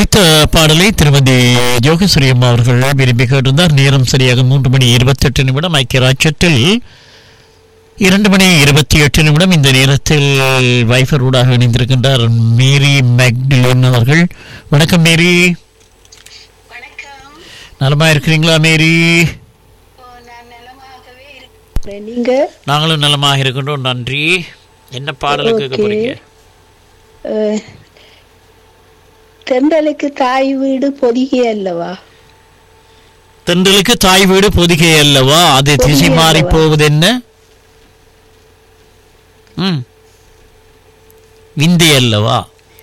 ஒலித்த பாடலை திருமதி யோகேஸ்வரி அம்மா அவர்கள் விரும்பி கேட்டிருந்தார் நேரம் சரியாக மூன்று மணி இருபத்தெட்டு நிமிடம் ஐக்கிய ராஜ்யத்தில் இரண்டு மணி இருபத்தி எட்டு நிமிடம் இந்த நேரத்தில் வைஃபர் ஊடாக இணைந்திருக்கின்றார் மேரி மேக்டிலின் அவர்கள் வணக்கம் மேரி வணக்கம் நலமா இருக்கிறீங்களா மேரி ஓ, நான் நலமாகவே இருக்கிறேன் நீங்க நாங்களும் நலமாக இருக்கின்றோம் நன்றி என்ன பாடலை கேட்க Okay. போறீங்க அஹ், தென்றலுக்கு தாய் வீடு பொதிகை அல்லவா தென்றலுக்கு தாய் வீடு பொதிகை அல்லவா அது திசை பொதிகை மாறி அல்லவா? போவது என்ன ம் விந்தை அல்லவா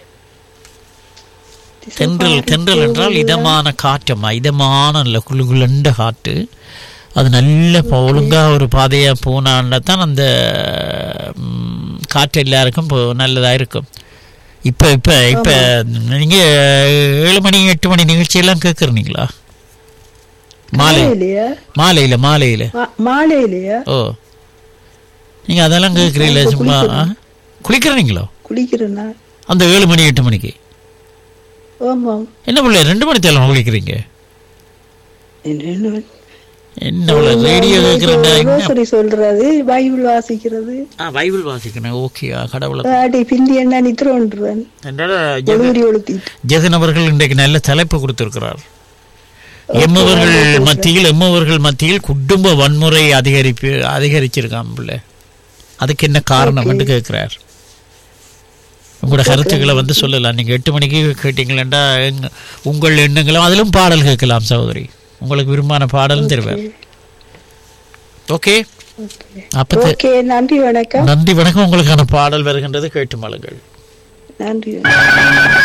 தென்றல் தென்றல் என்றால் இதமான காற்றம்மா இதமான நல்ல குளு குளுண்ட காற்று அது நல்ல ப- ஒழுங்கா ஒரு பாதையா போனான்னா தான் அந்த ம், காற்று எல்லாருக்கும் போ- நல்லதா இருக்கும் இப்ப இப்ப இப்ப நீங்க ஏழு மணி எட்டு மணி நிகழ்ச்சியெல்லாம் கேட்குறீங்களா மாலை மாலையிலையா மாலையில மாலையில மா- மாலையிலையா ஓ நீங்க அதெல்லாம் கேட்குறீங்களா இப்ப சும்மா ஆ? குளிக்கிறீங்களோ குளிக்கிறேன்னா அந்த ஏழு மணி எட்டு மணிக்கு ஆமாம் என்ன பிள்ளை ரெண்டு மணி தேவை குளிக்கிறீங்க என்ன- என்ன- என்ன பிள்ளை ரேடியோ கேட்குறேன்டா என்ன ரோசரி சொல்றது பைபிள் வாசிக்கிறது ஆ பைபிள் வாசிக்கணும் ஓகே கடவுளை அடி பிந்தி என்ன நித்திரோன்றுவன் என்னால ஜெக- ஒழுகுரி ஒழுத்திட்டு ஜெகன் அவர்கள் இன்றைக்கு நல்ல தலைப்பு கொடுத்திருக்கிறார் எம்மவர்கள் மத்தியில் எம்மவர்கள் மத்தியில் குடும்ப வன்முறை அதிகரிப்பு அதிகரிச்சிருக்கான் பிள்ளை அதுக்கு என்ன காரணம் என்று கேட்கிறார் உங்களோட கருத்துக்களை வந்து சொல்லலாம் நீங்க எட்டு மணிக்கு கேட்டீங்களா உங்கள் எண்ணங்களும் அதிலும் பாடல் கேட்கலாம் சகோதரி உங்களுக்கு விரும்பான பாடலும் தருவார் ஓகே அப்ப தெ- ஓகே நன்றி வணக்கம் நன்றி வணக்கம் உங்களுக்கான பாடல் வருகின்றது கேட்டு மலங்கள் நன்றி வணக்கம்